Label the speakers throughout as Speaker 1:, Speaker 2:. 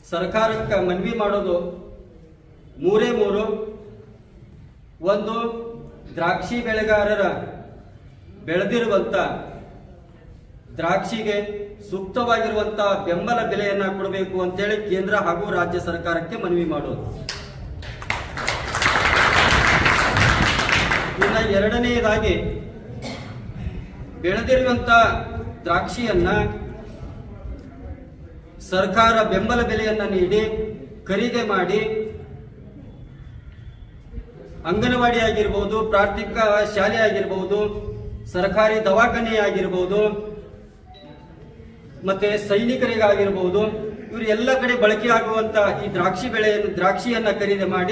Speaker 1: ಸರ್ಕಾರಕ್ಕೆ ಮನವಿ ಮಾಡೋದು ಮೂರೇ ಮೂರು ಒಂದು ದ್ರಾಕ್ಷಿ ಬೆಳೆಗಾರರ ಬೆಳೆದಿರುವಂತ ದ್ರಾಕ್ಷಿಗೆ ಸೂಕ್ತವಾಗಿರುವಂತ ಬೆಂಬಲ ಬೆಲೆಯನ್ನ ಕೊಡಬೇಕು ಅಂತೇಳಿ ಕೇಂದ್ರ ಹಾಗೂ ರಾಜ್ಯ ಸರ್ಕಾರಕ್ಕೆ ಮನವಿ ಮಾಡೋದು ಇನ್ನ ಎರಡನೆಯದಾಗಿ ಬೆಳೆದಿರುವಂತ ದ್ರಾಕ್ಷಿಯನ್ನ ಸರ್ಕಾರ ಬೆಂಬಲ ಬೆಲೆಯನ್ನ ನೀಡಿ ಖರೀದಿ ಮಾಡಿ ಅಂಗನವಾಡಿ ಆಗಿರ್ಬೋದು ಪ್ರಾಥಮಿಕ ಶಾಲೆ ಆಗಿರ್ಬೋದು ಸರ್ಕಾರಿ ದವಾಖಾನೆ ಆಗಿರ್ಬೋದು ಮತ್ತೆ ಸೈನಿಕರಿಗಾಗಿರ್ಬೋದು ಇವರು ಎಲ್ಲ ಕಡೆ ಬಳಕೆ ಆಗುವಂತ ಈ ದ್ರಾಕ್ಷಿ ಬೆಳೆಯನ್ನು ದ್ರಾಕ್ಷಿಯನ್ನ ಖರೀದಿ ಮಾಡಿ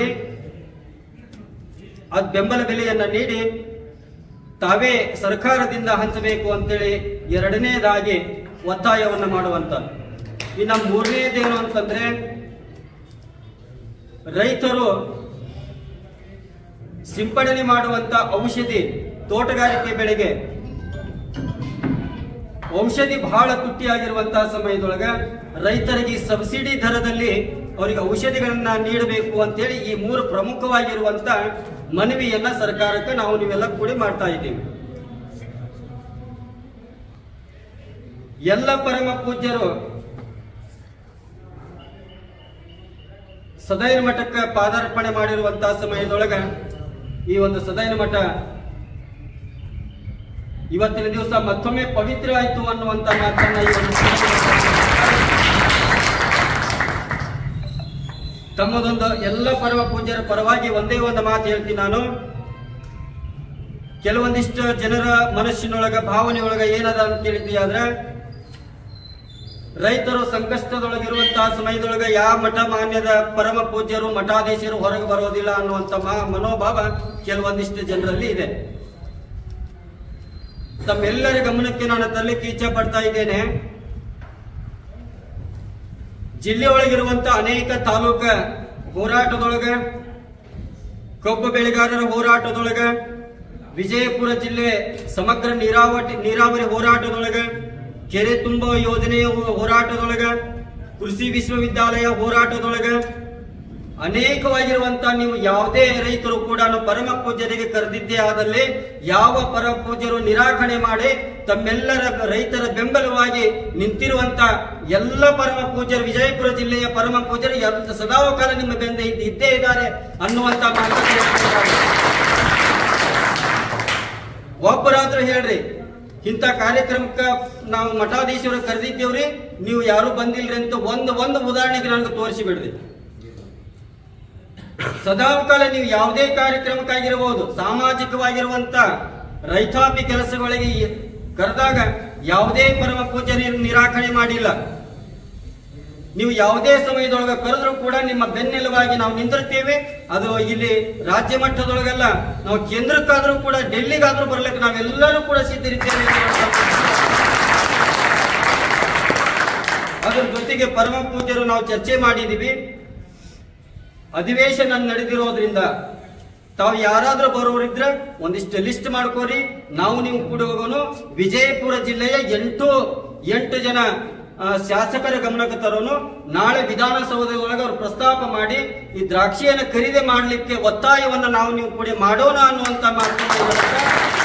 Speaker 1: ಅದ್ ಬೆಂಬಲ ಬೆಲೆಯನ್ನ ನೀಡಿ ತಾವೇ ಸರ್ಕಾರದಿಂದ ಹಂಚಬೇಕು ಅಂತೇಳಿ ಎರಡನೇದಾಗಿ ಒತ್ತಾಯವನ್ನ ಮಾಡುವಂತ ಇನ್ನ ಮೂರನೇದೇನು ಅಂತಂದ್ರೆ ರೈತರು ಸಿಂಪಡಣೆ ಮಾಡುವಂತ ಔಷಧಿ ತೋಟಗಾರಿಕೆ ಬೆಳೆಗೆ ಔಷಧಿ ಬಹಳ ತುಟ್ಟಿಯಾಗಿರುವಂತಹ ಸಮಯದೊಳಗ ರೈತರಿಗೆ ಸಬ್ಸಿಡಿ ದರದಲ್ಲಿ ಅವರಿಗೆ ಔಷಧಿಗಳನ್ನ ನೀಡಬೇಕು ಅಂತೇಳಿ ಈ ಮೂರು ಪ್ರಮುಖವಾಗಿರುವಂತ ಮನವಿಯನ್ನ ಸರ್ಕಾರಕ್ಕೆ ನಾವು ನೀವೆಲ್ಲ ಕೂಡಿ ಮಾಡ್ತಾ ಇದ್ದೀವಿ ಎಲ್ಲ ಪರಮ ಪೂಜ್ಯರು ಸದೈನ ಮಠಕ್ಕೆ ಪಾದಾರ್ಪಣೆ ಮಾಡಿರುವಂತಹ ಸಮಯದೊಳಗ ಈ ಒಂದು ಸದೈನ ಮಠ ಇವತ್ತಿನ ದಿವಸ ಮತ್ತೊಮ್ಮೆ ಪವಿತ್ರ ಆಯಿತು ಅನ್ನುವಂತ ಮಾತನ್ನ ಈ ಒಂದು ತಮ್ಮದೊಂದು ಎಲ್ಲ ಪರಮ ಪೂಜ್ಯರ ಪರವಾಗಿ ಒಂದೇ ಒಂದು ಮಾತು ಹೇಳ್ತೀನಿ ನಾನು ಕೆಲವೊಂದಿಷ್ಟು ಜನರ ಮನಸ್ಸಿನೊಳಗ ಭಾವನೆಯೊಳಗ ಏನದ ಅಂತ ಕೇಳಿದ್ವಿ ಆದ್ರೆ ರೈತರು ಸಂಕಷ್ಟದೊಳಗಿರುವಂತಹ ಸಮಯದೊಳಗ ಯಾವ ಮಠ ಮಾನ್ಯದ ಪರಮ ಪೂಜ್ಯರು ಮಠಾಧೀಶರು ಹೊರಗೆ ಬರೋದಿಲ್ಲ ಅನ್ನುವಂತ ಮಾ- ಮನೋಭಾವ ಕೆಲವೊಂದಿಷ್ಟು ಜನರಲ್ಲಿ ಇದೆ ತಮ್ಮೆಲ್ಲರ ಗಮನಕ್ಕೆ ನಾನು ತರಲಿಕ್ಕೆ ಇಚ್ಛೆ ಪಡ್ತಾ ಇದ್ದೇನೆ ಜಿಲ್ಲೆಯೊಳಗಿರುವಂತ ಅನೇಕ ತಾಲೂಕ ಹೋರಾಟದೊಳಗ ಕಬ್ಬು ಬೆಳೆಗಾರರ ಹೋರಾಟದೊಳಗ ವಿಜಯಪುರ ಜಿಲ್ಲೆ ಸಮಗ್ರ ನೀರಾವರಿ ನೀರಾವರಿ ಹೋರಾಟದೊಳಗ ಕೆರೆ ತುಂಬುವ ಯೋಜನೆಯ ಹೋ- ಹೋರಾಟದೊಳಗ ಕೃಷಿ ವಿಶ್ವವಿದ್ಯಾಲಯ ಹೋರಾಟದೊಳಗ ಅನೇಕವಾಗಿರುವಂತ ನೀವು ಯಾವುದೇ ರೈತರು ಕೂಡ ಪರಮ ಪೂಜ್ಯರಿಗೆ ಕರೆದಿದ್ದೇ ಆದಲ್ಲಿ ಯಾವ ಪರಮ ಪೂಜ್ಯರು ನಿರಾಕರಣೆ ಮಾಡಿ ತಮ್ಮೆಲ್ಲರ ರೈತರ ಬೆಂಬಲವಾಗಿ ನಿಂತಿರುವಂತ ಎಲ್ಲ ಪರಮ ಪೂಜ್ಯರು ವಿಜಯಪುರ ಜಿಲ್ಲೆಯ ಪರಮ ಪೂಜ್ಯರು ಎಲ್- ಸದಾಕಾಲ ನಿಮ್ಮ ಬೆಂದ ಇದ್ದ- ಇದ್ದೇ ಇದ್ದಾರೆ ಅನ್ನುವಂತ ಮಾತನ್ನು ಹೇಳ್ತಿದ್ದಾರೆ. ಒಬ್ಬರಾದ್ರೂ ಹೇಳ್ರಿ ಇಂಥ ಕಾರ್ಯಕ್ರಮಕ್ಕ ನಾವು ಮಠಾಧೀಶರು ಕರೆದಿದ್ದೇವ್ರಿ ನೀವು ಯಾರು ಬಂದಿಲ್ರಿ ಅಂತ ಒಂದು ಒಂದು ಉದಾಹರಣೆಗೆ ನನಗೆ ತೋರಿಸಿ ಬಿಡ್ರಿ ಸದಾಕಾಲ ನೀವು ಯಾವುದೇ ಕಾರ್ಯಕ್ರಮಕ್ಕಾಗಿರಬಹುದು ಸಾಮಾಜಿಕವಾಗಿರುವಂತ ರೈತಾಪಿ ಕೆಲಸಗಳಿಗೆ ಈ- ಕರೆದಾಗ ಯಾವುದೇ ಪರಮ ಪೂಜನೆ ನಿರಾಕರಣೆ ಮಾಡಿಲ್ಲ ನೀವು ಯಾವುದೇ ಸಮಯದೊಳಗೆ ಕರೆದ್ರು ಕೂಡ ನಿಮ್ಮ ಬೆನ್ನೆಲುವಾಗಿ ನಾವು ನಿಂತಿರ್ತೇವೆ ಅದು ಇಲ್ಲಿ ರಾಜ್ಯ ಮಟ್ಟದೊಳಗಲ್ಲ ನಾವು ಕೇಂದ್ರಕ್ಕಾದ್ರೂ ಕೂಡ ಡೆಲ್ಲಿಗಾದ್ರೂ ಬರ್ಲಿಕ್ಕೆ ನಾವೆಲ್ಲರೂ ಕೂಡ ಸಿದ್ಧರಿದ್ದೇವೆ ಅದ್ರ ಜೊತೆಗೆ ಪರಮ ಪೂಜ್ಯರು ನಾವು ಚರ್ಚೆ ಮಾಡಿದೀವಿ ಅಧಿವೇಶನ ನಡೆದಿರೋದ್ರಿಂದ ತಾವು ಯಾರಾದ್ರೂ ಬರೋರಿದ್ರೆ ಒಂದಿಷ್ಟು ಲಿಸ್ಟ್ ಮಾಡ್ಕೋರಿ ನಾವು ನೀವು ಕೂಡ ಹೋಗೋನು ವಿಜಯಪುರ ಜಿಲ್ಲೆಯ ಎಂಟು ಎಂಟು ಜನ ಆ, ಶಾಸಕರ ಗಮನಕ್ಕೆ ತರೋನು ನಾಳೆ ವಿಧಾನಸೌಧದೊಳಗೆ ಅವರು ಪ್ರಸ್ತಾಪ ಮಾಡಿ ಈ ದ್ರಾಕ್ಷಿಯನ್ನು ಖರೀದಿ ಮಾಡಲಿಕ್ಕೆ ಒತ್ತಾಯವನ್ನ ನಾವು ನೀವು ಕೂಡ ಮಾಡೋಣ ಅನ್ನುವಂತ ಮಾತನ್ನ ಮೂಲಕ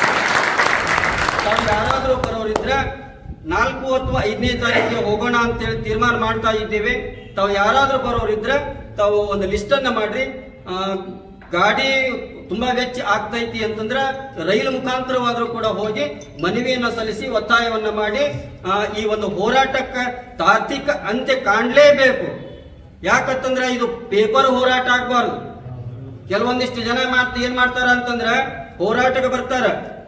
Speaker 1: ತಾವು ಯಾರಾದ್ರೂ ಬರೋರಿದ್ರೆ ನಾಲ್ಕು ಅಥವಾ ಐದನೇ ತಾರೀಕಿಗೆ ಹೋಗೋಣ ಅಂತೇಳಿ ತೀರ್ಮಾನ ಮಾಡ್ತಾ ಇದ್ದೇವೆ ತಾವು ಯಾರಾದ್ರೂ ಬರೋರಿದ್ರೆ ತಾವು ಒಂದು ಲಿಸ್ಟ್ ಅನ್ನ ಮಾಡ್ರಿ ಆ, ಗಾಡಿ ತುಂಬಾ ವೆಚ್ಚ ಆಗ್ತೈತಿ ಅಂತಂದ್ರ ರೈಲು ಮುಖಾಂತರವಾದ್ರೂ ಕೂಡ ಹೋಗಿ ಮನವಿಯನ್ನ ಸಲ್ಲಿಸಿ ಒತ್ತಾಯವನ್ನ ಮಾಡಿ ಆ, ಈ ಒಂದು ಹೋರಾಟಕ್ಕೆ ತಾರ್ಕಿಕ ಅಂತ್ಯ ಕಾಣಲೇಬೇಕು ಯಾಕಂತಂದ್ರೆ ಇದು ಪೇಪರ್ ಹೋರಾಟ ಆಗ್ಬಾರ್ದು ಕೆಲವೊಂದಿಷ್ಟು ಜನ ಮಾತ್ ಏನ್ ಮಾಡ್ತಾರ ಅಂತಂದ್ರ ಹೋರಾಟಕ್ಕೆ ಬರ್ತಾರ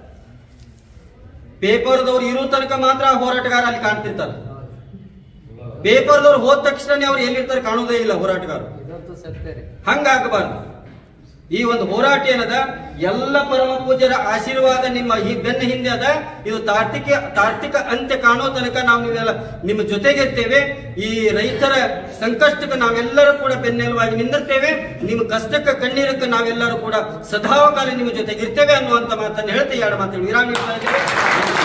Speaker 1: ಪೇಪರ್ದವ್ರು ಇರೋ ತನಕ ಮಾತ್ರ ಆ ಹೋರಾಟಗಾರ ಅಲ್ಲಿ ಕಾಣ್ತಿರ್ತಾರ ಪೇಪರ್ದವ್ರು ಹೋದ ತಕ್ಷಣ ಅವ್ರು ಎಲ್ಲಿರ್ತಾರೆ ಕಾಣೋದೇ ಇಲ್ಲ ಹೋರಾಟಗಾರರು
Speaker 2: ಇದಂತೂ ಸತ್ಯ ರೀ
Speaker 1: ಹಂಗಾಗಬಾರ್ದು ಈ ಒಂದು ಹೋರಾಟ ಏನದ ಎಲ್ಲ ಪರಮ ಪೂಜ್ಯರ ಆಶೀರ್ವಾದ ನಿಮ್ಮ ಈ ಬೆನ್ನ ಹಿಂದೆ ಅದ ಇದು ತಾರ್ತಿಕ ತಾರ್ತಿಕ ಅಂತ್ಯ ಕಾಣೋ ತನಕ ನಾವು ನೀವೆಲ್ಲ ನಿಮ್ಮ ಜೊತೆಗಿರ್ತೇವೆ ಈ ರೈತರ ಸಂಕಷ್ಟಕ್ಕೆ ನಾವೆಲ್ಲರೂ ಕೂಡ ಬೆನ್ನೆಲುವಾಗಿ ನಿಂದಿರ್ತೇವೆ ನಿಮ್ಮ ಕಷ್ಟಕ್ಕೆ ಕಣ್ಣೀರಕ್ಕೆ ನಾವೆಲ್ಲರೂ ಕೂಡ ಸದಾಕಾಲ ನಿಮ್ಮ ಜೊತೆಗಿರ್ತೇವೆ ಅನ್ನುವಂತ ಮಾತನ್ನು ಹೇಳ್ತೇವೆ ಎರಡು ಮಾತನ್ನು ವಿರಾಮ ನೀಡ್ತಾ ಇದ್ದೇವೆ